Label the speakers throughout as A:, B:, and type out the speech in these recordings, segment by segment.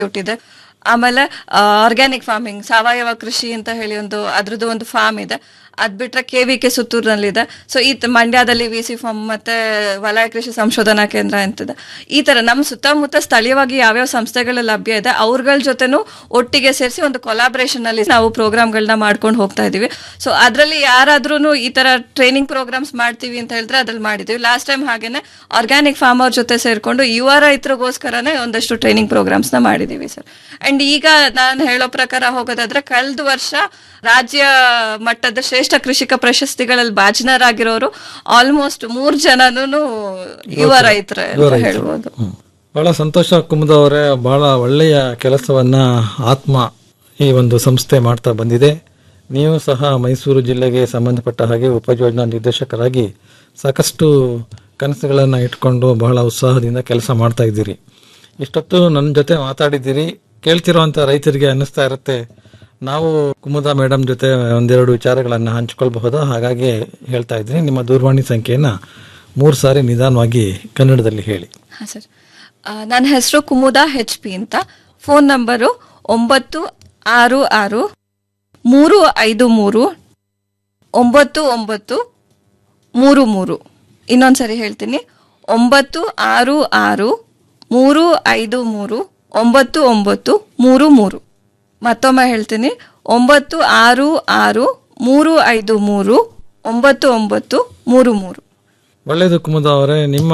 A: ಹುಟ್ಟಿದೆ ಆಮೇಲೆ organic farming ಸಾವಯವ ಕೃಷಿ ಅಂತ ಹೇಳಿ ಒಂದು ಅದ್ರದ್ದು ಒಂದು ಫಾರ್ಮ್ ಇದೆ ಅದ್ ಬಿಟ್ರೆ ಕೆ ವಿ ಕೆ ಸುತ್ತೂರಿನಲ್ಲಿದೆ ಸೊ ಈ ತ- ಮಂಡ್ಯದಲ್ಲಿ ವಿ ಸಿ ಫಾರ್ಮ್ ಮತ್ತೆ ವಲಯ ಕೃಷಿ ಸಂಶೋಧನಾ ಕೇಂದ್ರ ಅಂತಿದೆ ಈ ತರ ನಮ್ಮ ಸುತ್ತಮುತ್ತ ಸ್ಥಳೀಯವಾಗಿ ಯಾವ್ಯಾವ ಸಂಸ್ಥೆಗಳು ಲಭ್ಯ ಇದೆ ಅವ್ರಗಳ ಜೊತೆನೂ ಒಟ್ಟಿಗೆ ಸೇರಿಸಿ ಒಂದು ಕೊಲಾಬ್ರೇಷನ್ ಅಲ್ಲಿ ನಾವು ಪ್ರೋಗ್ರಾಮ್ಗಳನ್ನ ಮಾಡ್ಕೊಂಡು ಹೋಗ್ತಾ ಇದೀವಿ ಸೊ ಅದರಲ್ಲಿ ಯಾರಾದ್ರೂ ಈ ತರ ಟ್ರೈನಿಂಗ್ ಪ್ರೋಗ್ರಾಮ್ಸ್ ಮಾಡ್ತೀವಿ ಅಂತ ಹೇಳಿದ್ರೆ ಅದ್ರಲ್ಲಿ ಮಾಡಿದೀವಿ ಲಾಸ್ಟ್ ಟೈಮ್ ಹಾಗೇನೆ ಆರ್ಗ್ಯಾನಿಕ್ ಫಾರ್ಮ್ ಅವ್ರ ಜೊತೆ ಸೇರ್ಕೊಂಡು ಯುವ ರೈತರಿಗೋಸ್ಕರನೇ ಒಂದಷ್ಟು ಟ್ರೈನಿಂಗ್ ಪ್ರೋಗ್ರಾಮ್ಸ್ ನ ಮಾಡಿದೀವಿ ಸರ್ ಅಂಡ್ ಈಗ ನಾನು ಹೇಳೋ ಪ್ರಕಾರ ಹೋಗೋದಾದ್ರೆ ಕಳೆದ ವರ್ಷ ರಾಜ್ಯ ಮಟ್ಟದ ಶ್ರೇಷ್ಠ ಕೃಷಿಕ ಪ್ರಶಸ್ತಿಗಳಲ್ಲಿ ಭಾಜನರಾಗಿರೋರು ಆಲ್ಮೋಸ್ಟ್ ಮೂರ್ ಜನನು ಯುವ ರೈತರು ಅಂತ ಹೇಳ್ಬೋದು
B: ಹ್ಮ್. ಬಹಳ ಸಂತೋಷ ಕುಮುದ ಅವರೇ ಬಹಳ ಒಳ್ಳೆಯ ಕೆಲಸವನ್ನ ಆತ್ಮ ಈ ಒಂದು ಸಂಸ್ಥೆ ಮಾಡ್ತಾ ಬಂದಿದೆ ನೀವು ಸಹ ಮೈಸೂರು ಜಿಲ್ಲೆಗೆ ಸಂಬಂಧಪಟ್ಟ ಹಾಗೆ ಉಪಯೋಜನಾ ನಿರ್ದೇಶಕರಾಗಿ ಸಾಕಷ್ಟು ಕನಸುಗಳನ್ನು ಇಟ್ಕೊಂಡು ಬಹಳ ಉತ್ಸಾಹದಿಂದ ಕೆಲಸ ಮಾಡ್ತಾ ಇದ್ದೀರಿ ಇಷ್ಟೊತ್ತು ನನ್ನ ಜೊತೆ ಮಾತಾಡಿದ್ದೀರಿ ಕೇಳ್ತಿರೋಂಥ ರೈತರಿಗೆ ಅನ್ನಿಸ್ತಾ ಇರುತ್ತೆ ನಾವು ಕುಮುದ ಮೇಡಮ್ ಜೊತೆ ಒಂದೆರಡು ವಿಚಾರಗಳನ್ನು ಹಂಚ್ಕೊಳ್ಬಹುದಾ ಹಾಗಾಗಿ ಹೇಳ್ತಾ ಇದ್ದೀನಿ ನಿಮ್ಮ ದೂರವಾಣಿ ಸಂಖ್ಯೆಯನ್ನು ಮೂರು ಸಾರಿ ನಿಧಾನವಾಗಿ ಕನ್ನಡದಲ್ಲಿ ಹೇಳಿ
A: ಹಾಂ ಸರ್ ನನ್ನ ಹೆಸರು ಕುಮುದಾ ಹೆಚ್ ಪಿ ಅಂತ ಫೋನ್ ನಂಬರು ಒಂಬತ್ತು ಆರು ಆರು ಮೂರು ಐದು ಮೂರು ಒಂಬತ್ತು ಒಂಬತ್ತು ಮೂರು ಮೂರು ಇನ್ನೊಂದ್ಸರಿ ಹೇಳ್ತೀನಿ ಒಂಬತ್ತು ಆರು ಆರು ಮೂರು ಐದು ಮೂರು ಒಂಬತ್ತು ಒಂಬತ್ತು ಮೂರು ಮೂರು ಮತ್ತೊಮ್ಮೆ ಹೇಳ್ತೀನಿ ಒಂಬತ್ತು ಆರು ಆರು ಮೂರು ಐದು ಮೂರು ಒಂಬತ್ತು ಒಂಬತ್ತು ಮೂರು ಮೂರು
B: ಒಳ್ಳೆಯದು ಕುಮುದ ಅವರೇ ನಿಮ್ಮ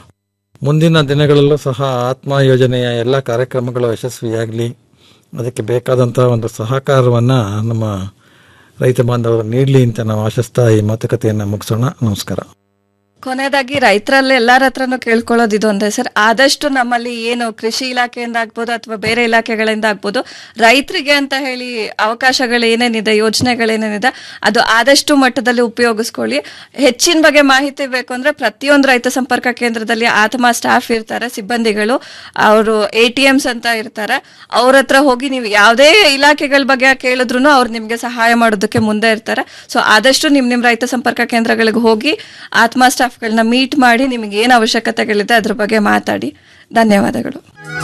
B: ಮುಂದಿನ ದಿನಗಳಲ್ಲೂ ಸಹ ಆತ್ಮ ಯೋಜನೆಯ ಎಲ್ಲ ಕಾರ್ಯಕ್ರಮಗಳು ಯಶಸ್ವಿಯಾಗಲಿ ಅದಕ್ಕೆ ಬೇಕಾದಂಥ ಒಂದು ಸಹಕಾರವನ್ನು ನಮ್ಮ ರೈತ ಬಾಂಧವರು ನೀಡಲಿ ಅಂತ ನಾವು ಆಶಿಸ್ತಾ ಈ ಮಾತುಕತೆಯನ್ನು ಮುಗಿಸೋಣ ನಮಸ್ಕಾರ
A: ಕೊನೆಯದಾಗಿ ರೈತರಲ್ಲಿ ಎಲ್ಲರ ಹತ್ರನೂ ಕೇಳ್ಕೊಳ್ಳೋದು ಇದೊಂದೇ ಸರ್ ಆದಷ್ಟು ನಮ್ಮಲ್ಲಿ ಏನು ಕೃಷಿ ಇಲಾಖೆಯಿಂದ ಆಗ್ಬೋದು ಅಥವಾ ಬೇರೆ ಇಲಾಖೆಗಳಿಂದ ಆಗ್ಬೋದು ರೈತರಿಗೆ ಅಂತ ಹೇಳಿ ಅವಕಾಶಗಳು ಏನೇನಿದೆ ಯೋಜನೆಗಳೇನೇನಿದೆ ಅದು ಆದಷ್ಟು ಮಟ್ಟದಲ್ಲಿ ಉಪಯೋಗಿಸ್ಕೊಳ್ಳಿ ಹೆಚ್ಚಿನ ಬಗ್ಗೆ ಮಾಹಿತಿ ಬೇಕು ಅಂದ್ರೆ ಪ್ರತಿಯೊಂದು ರೈತ ಸಂಪರ್ಕ ಕೇಂದ್ರದಲ್ಲಿ ಆತ್ಮ ಸ್ಟಾಫ್ ಇರ್ತಾರೆ ಸಿಬ್ಬಂದಿಗಳು ಅವರು ಎ ಟಿ ಎಮ್ಸ್ ಅಂತ ಇರ್ತಾರೆ ಅವ್ರ ಹತ್ರ ಹೋಗಿ ನೀವು ಯಾವುದೇ ಇಲಾಖೆಗಳ ಬಗ್ಗೆ ಕೇಳಿದ್ರು ಅವ್ರು ನಿಮ್ಗೆ ಸಹಾಯ ಮಾಡೋದಕ್ಕೆ ಮುಂದೆ ಇರ್ತಾರೆ ಸೊ ಆದಷ್ಟು ನಿಮ್ ನಿಮ್ ರೈತ ಸಂಪರ್ಕ ಕೇಂದ್ರಗಳಿಗೆ ಹೋಗಿ ಆತ್ಮ ಸ್ಟಾಫ್ಗಳನ್ನ ಮೀಟ್ ಮಾಡಿ ನಿಮಗೆ ಏನು ಅವಶ್ಯಕತೆಗಳಿದೆ ಅದ್ರ ಬಗ್ಗೆ ಮಾತಾಡಿ ಧನ್ಯವಾದಗಳು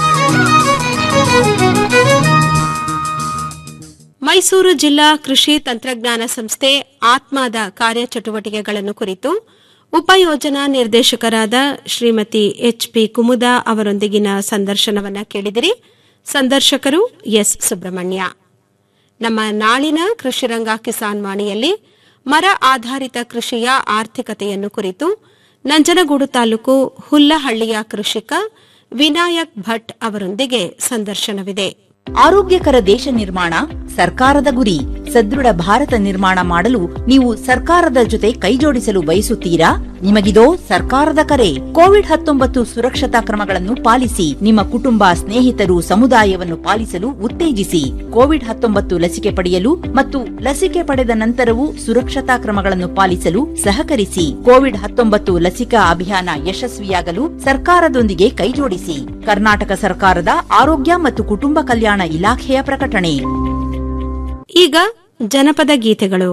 C: ಮೈಸೂರು ಜಿಲ್ಲಾ ಕೃಷಿ ತಂತ್ರಜ್ಞಾನ ಸಂಸ್ಥೆ ಆತ್ಮದ ಕಾರ್ಯಚಟುವಟಿಕೆಗಳನ್ನು ಕುರಿತು ಉಪಯೋಜನಾ ನಿರ್ದೇಶಕರಾದ ಶ್ರೀಮತಿ ಎಚ್ ಪಿ ಕುಮುದಾ ಅವರೊಂದಿಗಿನ ಸಂದರ್ಶನವನ್ನ ಕೇಳಿದಿರಿ ಸಂದರ್ಶಕರು ಎಸ್ ಸುಬ್ರಹ್ಮಣ್ಯ ನಮ್ಮ ನಾಳಿನ ಕೃಷಿರಂಗ ಕಿಸಾನ್ ವಾಣಿಯಲ್ಲಿ ಮರ ಆಧಾರಿತ ಕೃಷಿಯ ಆರ್ಥಿಕತೆಯನ್ನು ಕುರಿತು ನಂಜನಗೂಡು ತಾಲೂಕು ಹುಲ್ಲಹಳ್ಳಿಯ ಕೃಷಿಕ ವಿನಾಯಕ್ ಭಟ್ ಅವರೊಂದಿಗೆ ಸಂದರ್ಶನವಿದೆ
D: ಆರೋಗ್ಯಕರ ದೇಶ ನಿರ್ಮಾಣ ಸರ್ಕಾರದ ಗುರಿ ಸದೃಢ ಭಾರತ ನಿರ್ಮಾಣ ಮಾಡಲು ನೀವು ಸರ್ಕಾರದ ಜೊತೆ ಕೈಜೋಡಿಸಲು ಬಯಸುತ್ತೀರಾ ನಿಮಗಿದೋ ಸರ್ಕಾರದ ಕರೆ ಕೋವಿಡ್ ಹತ್ತೊಂಬತ್ತು ಸುರಕ್ಷತಾ ಕ್ರಮಗಳನ್ನು ಪಾಲಿಸಿ ನಿಮ್ಮ ಕುಟುಂಬ ಸ್ನೇಹಿತರು ಸಮುದಾಯವನ್ನು ಪಾಲಿಸಲು ಉತ್ತೇಜಿಸಿ ಕೋವಿಡ್ ಹತ್ತೊಂಬತ್ತು ಲಸಿಕೆ ಪಡೆಯಲು ಮತ್ತು ಲಸಿಕೆ ಪಡೆದ ನಂತರವೂ ಸುರಕ್ಷತಾ ಕ್ರಮಗಳನ್ನು ಪಾಲಿಸಲು ಸಹಕರಿಸಿ ಕೋವಿಡ್ ಹತ್ತೊಂಬತ್ತು ಲಸಿಕಾ ಅಭಿಯಾನ ಯಶಸ್ವಿಯಾಗಲು ಸರ್ಕಾರದೊಂದಿಗೆ ಕೈಜೋಡಿಸಿ ಕರ್ನಾಟಕ ಸರ್ಕಾರದ ಆರೋಗ್ಯ ಮತ್ತು ಕುಟುಂಬ ಕಲ್ಯಾಣ ಇಲಾಖೆಯ ಪ್ರಕಟಣೆ
C: ಈಗ ಜನಪದ ಗೀತೆಗಳು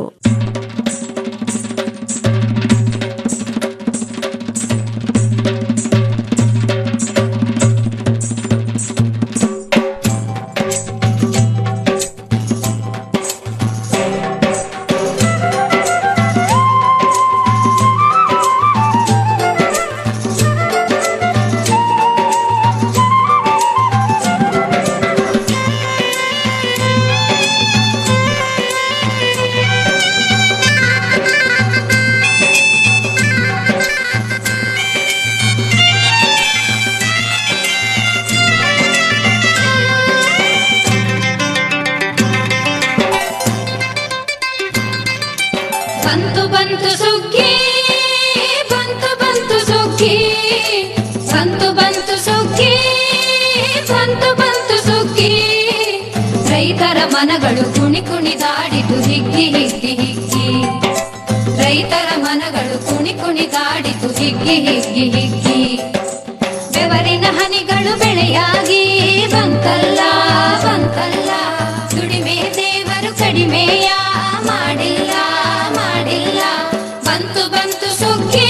E: ಬಂತು ಬಂತು ಸುಗ್ಗಿ ಬಂತು ಬಂತು ಸುಗ್ಗಿ ಬಂತು ಬಂತು ಸುಗ್ಗಿ ಬಂತು ಬಂತು ಸುಗ್ಗಿ ರೈತರ ಮನಗಳು ಕುಣಿ ಕುಣಿದಾಡಿತು ಹಿಗ್ಗಿ ಹಿಗ್ಗಿ ಹಿಗ್ಗಿ ರೈತರ ಮನಗಳು ಕುಣಿ ಕುಣಿದಾಡಿತು ಹಿಗ್ಗಿ ಹಿಗ್ಗಿ ಹಿಗ್ಗಿ ಬೆವರಿನ ಹನಿಗಳು ಬೆಳೆಯಾಗಿ ಬಂತಲ್ಲ ಬಂತಲ್ಲ ದುಡಿಮೆ ದೇವರು ಕಡಿಮೆಯ ಮಾಡಿಲ್ಲ ಮಾಡಿಲ್ಲ ಬಂತು ಬಂತು ಸುಗ್ಗಿ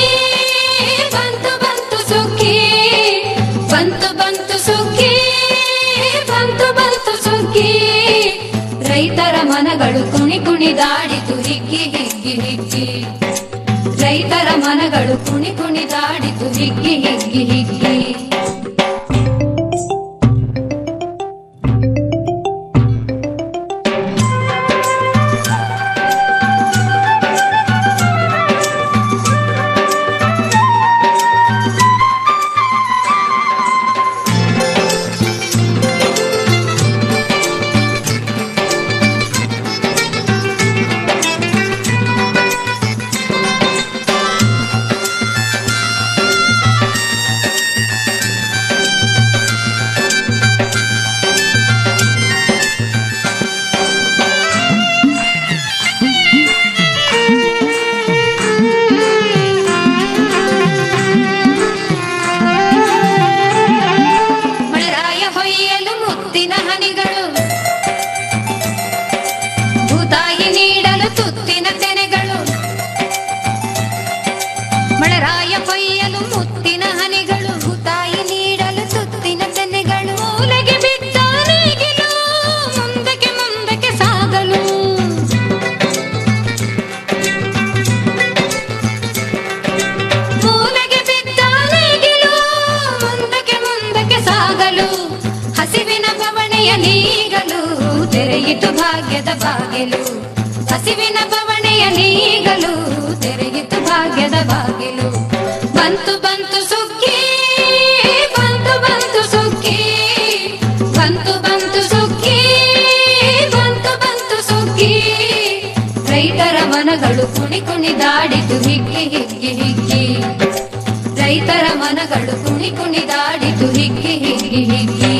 E: ಬಂತು ಬಂತು ಸುಗ್ಗಿ ಬಂತು ಬಂತು ಸುಗ್ಗಿ ಬಂತು ರೈತರ ಮನಗಳು ಕುಣಿ ಕುಣಿದಾಡಿತು ಹಿಗ್ಗಿ ಹಿಗ್ಗಿ ಹಿಗ್ಗಿ ರೈತರ ಮನಗಳು ಕುಣಿ ಕುಣಿದಾಡಿತು ಹಿಗ್ಗಿ ಹಿಗ್ಗಿ ಹಿಗ್ಗಿ ಮಳೆರಾಯ ಹೊಯ್ಯಲು ಮುತ್ತಿನ ಹನಿಗಳು ಭೂತಾಯಿ ನೀಡಲು ತುತ್ತಿನ ತೆನೆಗಳು ಮಳೆರಾಯ ಹೊಯ್ಯಲು ಮುತ್ತಿನ ಹನಿಗಳು ಭೂತಾಯಿ ನೀಡಲು ತುತ್ತಿನ ತೆನೆಗಳು ಮೂಲೆಗೆ ಬಿದ್ದ ನೇಗಿಲು ಮುಂದಕ್ಕೆ ಮುಂದಕ್ಕೆ ಸಾಗಲು ಮೂಲೆಗೆ ಬಿದ್ದ ನೇಗಿಲು ಮುಂದಕ್ಕೆ ಮುಂದಕ್ಕೆ ಸಾಗಲು ಹಸಿವಿನ ಬವಣೆಯ ನೀಗಲು ತೆರೆಯಿತು ಭಾಗ್ಯದ ಬಾಗಿಲು ಹಸಿವಿನ ಬವಣೆಯ ನೀಗಲು ತೆರೆಯಿತು ಭಾಗ್ಯದ ಬಾಗಿಲು ಬಂತು ಬಂತು ಸುಗ್ಗಿ ಬಂತು ಬಂತು ಸುಗ್ಗಿ ಬಂತು ಬಂತು ಸುಗ್ಗಿ ಬಂತು ಬಂತು ಸುಗ್ಗಿ ರೈತರ ಮನಗಳು ಕುಣಿ ಕುಣಿದಾಡಿತು ಹಿಗ್ಗಿ ಹಿಗ್ಗಿ ಹಿಗ್ಗಿ ರೈತರ ಮನಗಳು ಕುಣಿ ಕುಣಿದಾಡಿತು ಹಿಗ್ಗಿ ಹಿಗ್ಗಿ ಹಿಗ್ಗಿ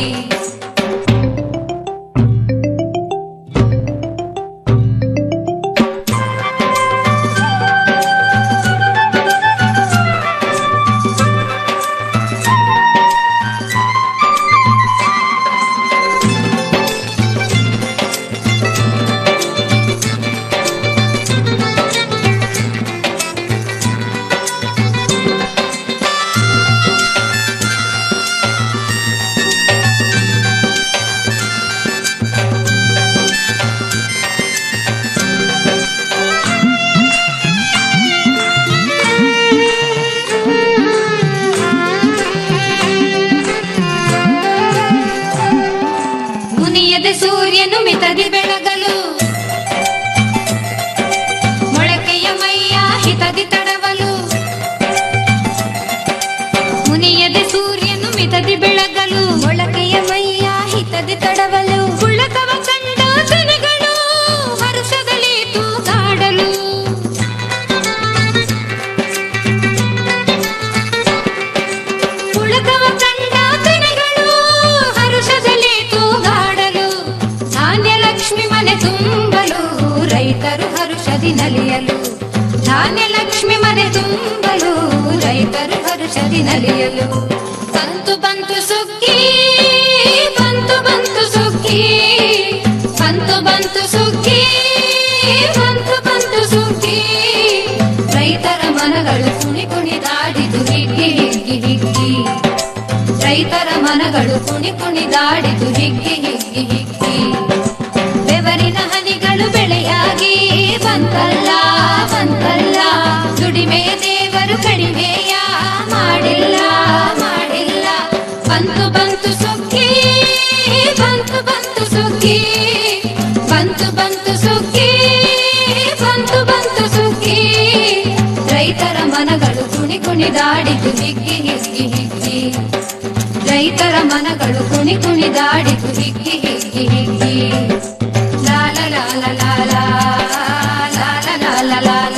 E: ಮುನಿಯದೆ ಸೂರ್ಯನು ಮಿತದಿ ಬೆಳಗಲು ಮೊಳಕೆಯ ಮೈಯ ಹಿತದಿ ತಡವಲು ಮುನಿಯದೆ ಸೂರ್ಯನು ಮಿತದಿ ಬೆಳಗಲು ಮೊಳಕೆಯ ಮೈಯ ಹಿತದಿ ತಡವಲು ಉಳ್ಳಕವ ಕಂಡ ತೆನೆಗಳು ಹರ್ಷದಲ್ಲಿ ತೂಗಾಡಲು ಉಳಕವ ಕಂಡ ತೆನೆಗಳು ಹರುಷದಲ್ಲಿ ತೂಗಾಡಲು ಧಾನ್ಯ ಲಕ್ಷ್ಮಿ ಮನೆ ತುಂಬಲು ರೈತರು ಹರುಷದಿ ನಲಿಯಲು ಧಾನ್ಯ ಲಕ್ಷ್ಮಿ ಮನೆ ತುಂಬಲು ರೈತರು ಹರುಷದಿ ನಲಿಯಲು ಬಂತು ಬಂತು ಸುಗ್ಗಿ ಬಂತು ಬಂತು ಸುಗ್ಗಿ ಬಂತು ಬಂತು ಸುಗ್ಗಿ ಬಂತು ಬಂತು ಸುಗ್ಗಿ ರೈತರ ಮನಗಳು ಕುಣಿ ಕುಣಿದಾಡಿದು ಹಿಗ್ಗಿ ಹಿಗ್ಗಿ ಹಿಗ್ಗಿ ರೈತರ ಮನಗಳು ಕುಣಿ ಕುಣಿದಾಡಿದು ಹಿಗ್ಗಿ ಹಿಗ್ಗಿ ಹಿಗ್ಗಿ ಬೆವರಿನ ಹನಿಗಳು ಬೆಳೆಯಾಗಿ ಬಂತಲ್ಲ ಬಂತಲ್ಲ ದುಡಿಮೆಯ ದೇವರು ಕಡಿಮೆಯ ಮಾಡಿಲ್ಲ ಮಾಡಿಲ್ಲ ಬಂತು ಬಂತು ಸುಗ್ಗಿ ಬಂತು ಬಂತು ಸುಗ್ಗಿ ಬಂತು ಬಂತು ಸುಗ್ಗಿ ಬಂತು ಬಂತು ಸುಗ್ಗಿ ರೈತರ ಮನಗಳು ಕುಣಿ ಕುಣಿದಾಡಿತು ಹಿಗ್ಗಿ ಹಿಗ್ಗಿ ಹಿಗ್ಗಿ ರೈತರ ಮನಗಳು ಕುಣಿ ಕುಣಿದಾಡಿತು ಹಿಗ್ಗಿ ಹಿಗ್ಗಿ ಹಿಗ್ಗಿ ಲಾಲ ಲಾಲ ಲಾಲ ಲಾಲ ಲಾಲ ಲಾಲ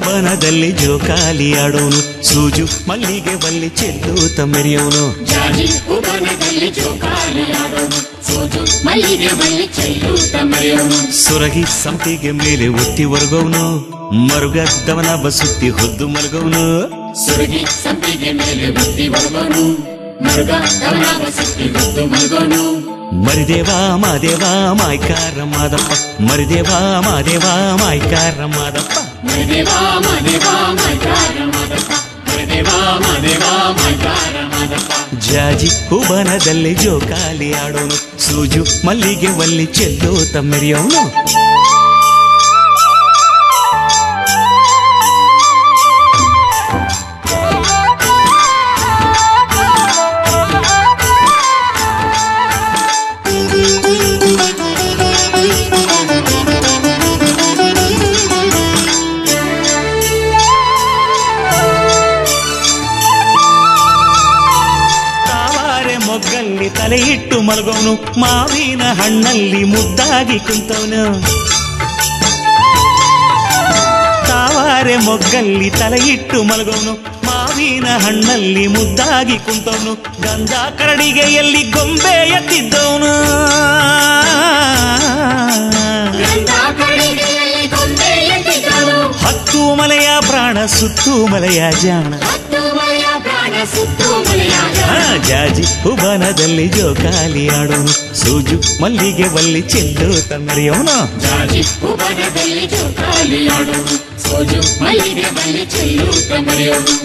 F: ಹುಬನದಲ್ಲಿ ಜೋಕಾಲಿ ಆಡೋನು ಸೂಜು ಮಲ್ಲಿಗೆ ಬಲ್ಲಿ ಚೆಲ್ಲೂತ ಮೆರೆಯೋನು
G: ಜಾಜಿ ಉಪನದಲ್ಲಿ ಜೋಕಾಲಿ ಆಡೋನು ಸೋಜು ಮಲ್ಲಿಗೆ ಬಳ್ಳಿ ಚೆಲ್ಲೂತ ಮರೆಯೋನು
F: ಸುರಗಿ ಸಂಪಿಗೆ ಮೇಲೆ ಒತ್ತಿ ಒರಗೋನು ಮರುಗದ್ದವನ ಬಸುತ್ತಿ ಹೊದ್ದು ಮಲಗೋನು
G: ಸುರಗಿ ಸಂಪಿಗೆ ಮೇಲೆ ಬುದ್ಧಿ ಬರುವನು ಮರುಗ ಕವನಾವ ಸುತ್ತಿ ಹೊತ್ತು ಮಲ್ಗೋನು
F: ಮರಿದೇವ ಮಾದೇವ ಮಾಯ್ಕಾರ ಮಾದಪ್ಪ ಮರಿದೇವ ಮಾದೇವ ಮಾಯ್ಕಾರ ಮಾದಪ್ಪ
G: ಮರಿದೇವ ಮದೇವ ಮೈಕಾರ ಮಾದಪ್ಪ ಮರಿದೇವ ಮದೇವ ಮೈಕಾರ ಮಾದಪ್ಪ
F: ಜಾಜಿ ಹುಬನದಲ್ಲಿ ಜೋಕಾಲಿ ಆಡೋನು ಸೂಜು ಮಲ್ಲಿಗೆ ಒಲ್ಲಿ ಚೆಲ್ಲೂತ ಮೆರೆಯೋನು ತಾವಾರೆ ಮೊಗ್ಗಲ್ಲಿ ತಲೆ ಇಟ್ಟು ಮಲಗೋನು ಮಾವಿನ ಹಣ್ಣಲ್ಲಿ ಮುದ್ದಾಗಿ ಕುಂತವನು ತಾವಾರೆ ಮೊಗ್ಗಲ್ಲಿ ತಲೆ ಇಟ್ಟು ಮಲಗೋನು ಮಾವಿನ ಹಣ್ಣಲ್ಲಿ ಮುದ್ದಾಗಿ ಕುಂತವನು ಗಂಧ ಕರಡಿಗೆ ಎಲ್ಲಿ ಗೊಂಬೆ ಎತ್ತಿದ್ದವನು
G: ಗಂಧ ಕಳಿಗೆಯಲ್ಲಿ ಗೊಂಬೆ ಎತ್ತಿದ್ದನು
F: ಹತ್ತು ಮಲೆಯ ಪ್ರಾಣ ಸುತ್ತು ಮಲೆಯ ಜಾಣ
G: ಹತ್ತು ಮಳೆಯ ಪ್ರಾಣ ಸುತ್ತು ಮಳೆಯಾಗ
F: ಆ, ಜಾಜಿ ಹುಬನದಲ್ಲಿ ಜೋಕಾಲಿ ಆಡೋನು ಸೂಜು ಮಲ್ಲಿಗೆ ಬಲ್ಲಿ ಚೆಲ್ಲು ತನ್ನರಿಯವನು
G: ಜಾಜಿ ಉಪನದಲ್ಲಿ ಜೋಕಾಲಿ ಆಡೋನು ಸೋಜು ಮಲ್ಲಿಗೆ ಬಳ್ಳಿ ಚೆಲ್ಲೂತ ಮರೆಯೋನು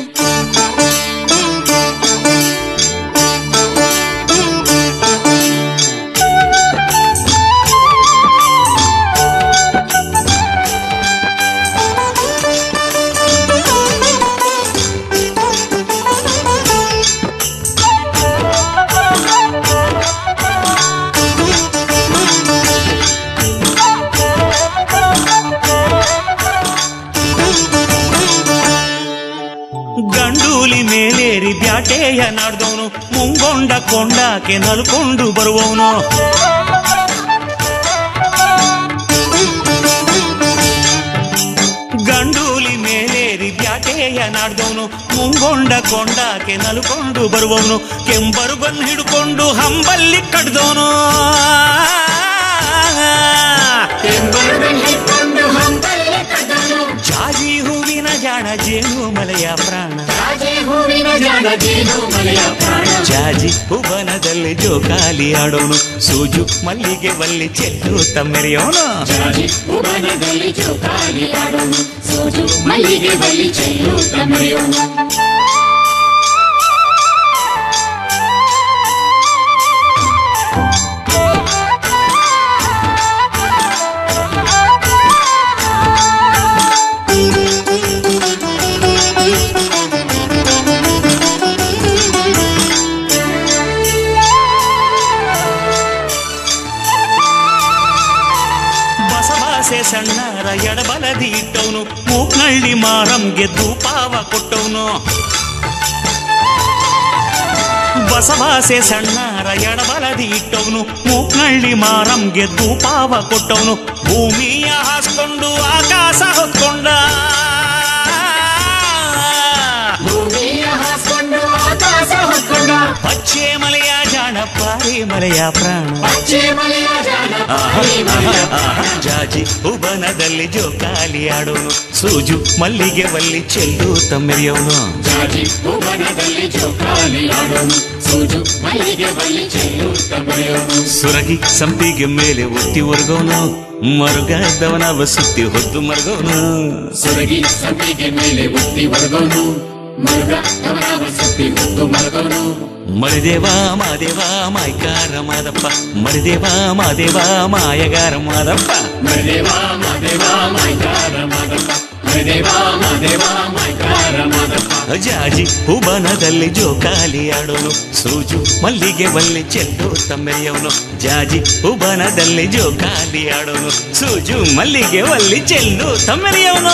F: ಗಂಡೂಲಿ ಮೇಲೇರಿ ಬ್ಯಾಟೆಯ ನಾಡ್ದವನು ಮುಂಗೊಂಡ ಕೊಂಡಾಕೆ ನಲ್ಕೊಂಡು ಬರುವವನು ಗಂಡೂಲಿ ಮೇಲೇರಿ ಬ್ಯಾಟೆಯ ನಾಡ್ದವನು ಮುಂಗೊಂಡ ಕೊಂಡಾಕೆ ನಲ್ಕೊಂಡು ಬರುವವನು ಕೆಂಬರುಗನ್ ಹಿಡ್ಕೊಂಡು ಹಂಬಲ್ಲಿ ಕಡ್ದವನು
G: ಕೆಂಬರುಗನ್ ಹಿಡ್ಕೊಂಡು ಹಂಬಲ್ಲಿ ಕದ್ದನು
F: ಜಾಜಿ ಹೂವಿನ ಜಾಣ ಜೇನು ಮಲೆಯ ಪ್ರಾಣ
G: ರಾಜೇ ಹೂವಿನ ಜಾಣ ಜೇನು ಮಲೆಯ ಪ್ರಾಣ
F: ಜಾಜಿ ಹುಬನದಲ್ಲಿ ಜೋಕಾಲಿ ಆಡೋನು ಸೂಜು ಮಲ್ಲಿಗೆ ಬಲ್ಲಿ ಚೆಲ್ಲು ತಮ್ಮೆರೆಯೋನು
G: ಜಾಜಿ ಉಪನದಲ್ಲಿ ಜೋಕಾಲಿ ಆಡೋನು ಸೋಜು ಮಲ್ಲಿಗೆ ಬಳ್ಳಿ ಚೆಲ್ಲೂತ ಮರೆಯೋನು
F: ಬಸವಾಸೆ ಸಣ್ಣರ ಎಡಬಲದಿ ಇಟ್ಟವನು ಮೂಕ್ನಳ್ಳಿ ಮಾರಂಗೆ ಧೂಪಾವ ಕೊಟ್ಟವನು ಬಸವಾಸೆ ಸಣ್ಣರ ಎಡಬಲದಿ ಇಟ್ಟವನು ಮೂಕ್ನಳ್ಳಿ ಮಾರಂಗೆ ಧೂಪಾವ ಕೊಟ್ಟವನು ಭೂಮಿಯ ಹಾಸ್ಕೊಂಡು ಆಕಾಶ ಹೊತ್ಕೊಂಡ
G: ಭೂಮಿಯ ಹಾಸ್ಕೊಂಡು ಆಕಾಶ ಹೊತ್ಕೊಂಡ
F: ಪಚ್ಚೆ ಮಲೆಯ ಜಾಣ ಪಾರಿ ಮಲೆಯ ಪ್ರಾಣ
G: ಪಚ್ಚೆ ಮಲೆಯ ಜಾಣ
F: ಆಹಾ, ಆಹಾ, ಆಹಾ. ಜಾಜಿ ಹುಬನದಲ್ಲಿ ಜೋಕಾಲಿ ಆಡೋನು ಸೂಜು ಮಲ್ಲಿಗೆ ಬಲ್ಲಿ ಚೆಲ್ಲು ತಮ್ಮೆರೆಯವನು
G: ಜಾಜಿ ಭುವನದಲ್ಲಿ ಜೋಕಾಲಿ ಆಡೋನು ಸೂಜು ಮಲ್ಲಿಗೆ ಬಳ್ಳಿ ಚೆಲ್ಲೂತ ಮರೆಯೋನು
F: ಸುರಗಿ ಸಂಪಿಗೆ ಮೇಲೆ ಒತ್ತಿ ಒರಗೋನು ಮರುಗದವನ ಬಸುತ್ತಿ ಹೊತ್ತು ಮರಗೋನು
G: ಸೊರಗಿ ಸಂಪಿಗೆ ಮೇಲೆ ಒತ್ತಿ ಒರಗೋನು ಮರುಗ ಕವನವ ಸುತ್ತಿ ಹೊತ್ತು ಮರಗೋನು
F: ಮರಿದೇವ ಮಾದೇವ ಮಾಯ್ಕಾರ ಮಾದಪ್ಪ ಮರಿದೇವ ಮಾದೇವ ಮಾಯಗಾರ ಮಾದಪ್ಪ
G: ಮರದೇವ ಮದೇವ ಮೈಕಾರ ಮಾದಪ್ಪ ಮರದೇವ ಮದೇವ ಮೈಕಾರ ಮಾದಪ್ಪ
F: ಜಾಜಿ ಹುಬನದಲ್ಲಿ ಜೋಕಾಲಿ ಆಡೋನು ಸೂಜು ಮಲ್ಲಿಗೆ ಬಲ್ಲಿ ಚೆಲ್ಲು ತಮ್ಮೆರೆಯವನು ಜಾಜಿ ಹುಬನದಲ್ಲಿ ಜೋಕಾಲಿ ಆಡೋನು ಸೂಜು ಮಲ್ಲಿಗೆ ಬಲ್ಲಿ ಚೆಲ್ಲು ತಮ್ಮೆರೆಯವನು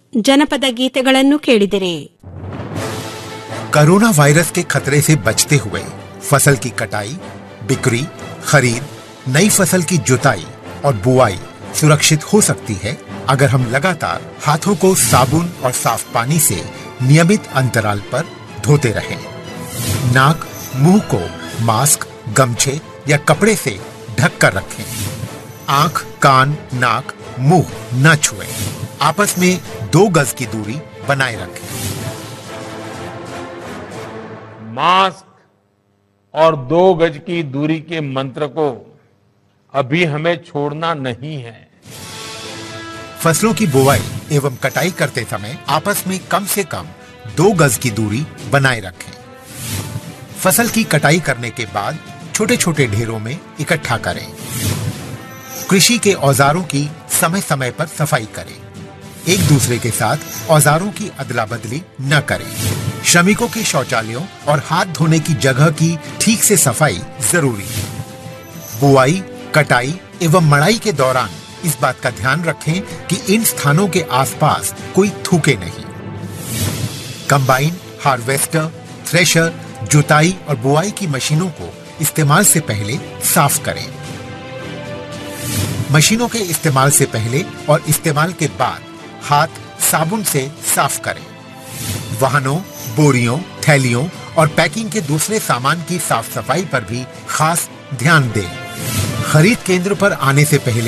C: ಜನಪದ ಗೀತೆಗಳನ್ನು ಕೇಳಿದಿರಿ
H: कोरोना वायरस के खतरे से बचते हुए फसल की कटाई बिक्री खरीद नई फसल की जुताई और बुआई सुरक्षित हो सकती है अगर हम लगातार हाथों को साबुन और साफ पानी से नियमित अंतराल पर धोते रहें। नाक मुंह को मास्क गमछे या कपड़े से ढक कर रखें आंख कान नाक मुंह न छुएं। आपस में दो गज की दूरी बनाए रखें
I: मास्क और दो गज की दूरी के मंत्र को अभी हमें छोड़ना नहीं है
H: फसलों की बुवाई एवं कटाई करते समय आपस में कम से कम दो गज की दूरी बनाए रखें फसल की कटाई करने के बाद छोटे छोटे ढेरों में इकट्ठा करें कृषि के औजारों की समय समय पर सफाई करें एक दूसरे के साथ औजारों की अदला बदली न करें श्रमिकों के शौचालयों और हाथ धोने की जगह की ठीक से सफाई जरूरी है बुआई कटाई एवं मड़ाई के दौरान इस बात का ध्यान रखें कि इन स्थानों के आसपास कोई थूके नहीं कंबाइन हार्वेस्टर थ्रेशर जुताई और बुआई की मशीनों को इस्तेमाल से पहले साफ करें मशीनों के इस्तेमाल से पहले और इस्तेमाल के बाद हाथ साबुन से साफ करें वाहनों बोरियों थैलियों और पैकिंग के दूसरे सामान की साफ सफाई पर भी खास ध्यान दें खरीद केंद्र पर आने से पहले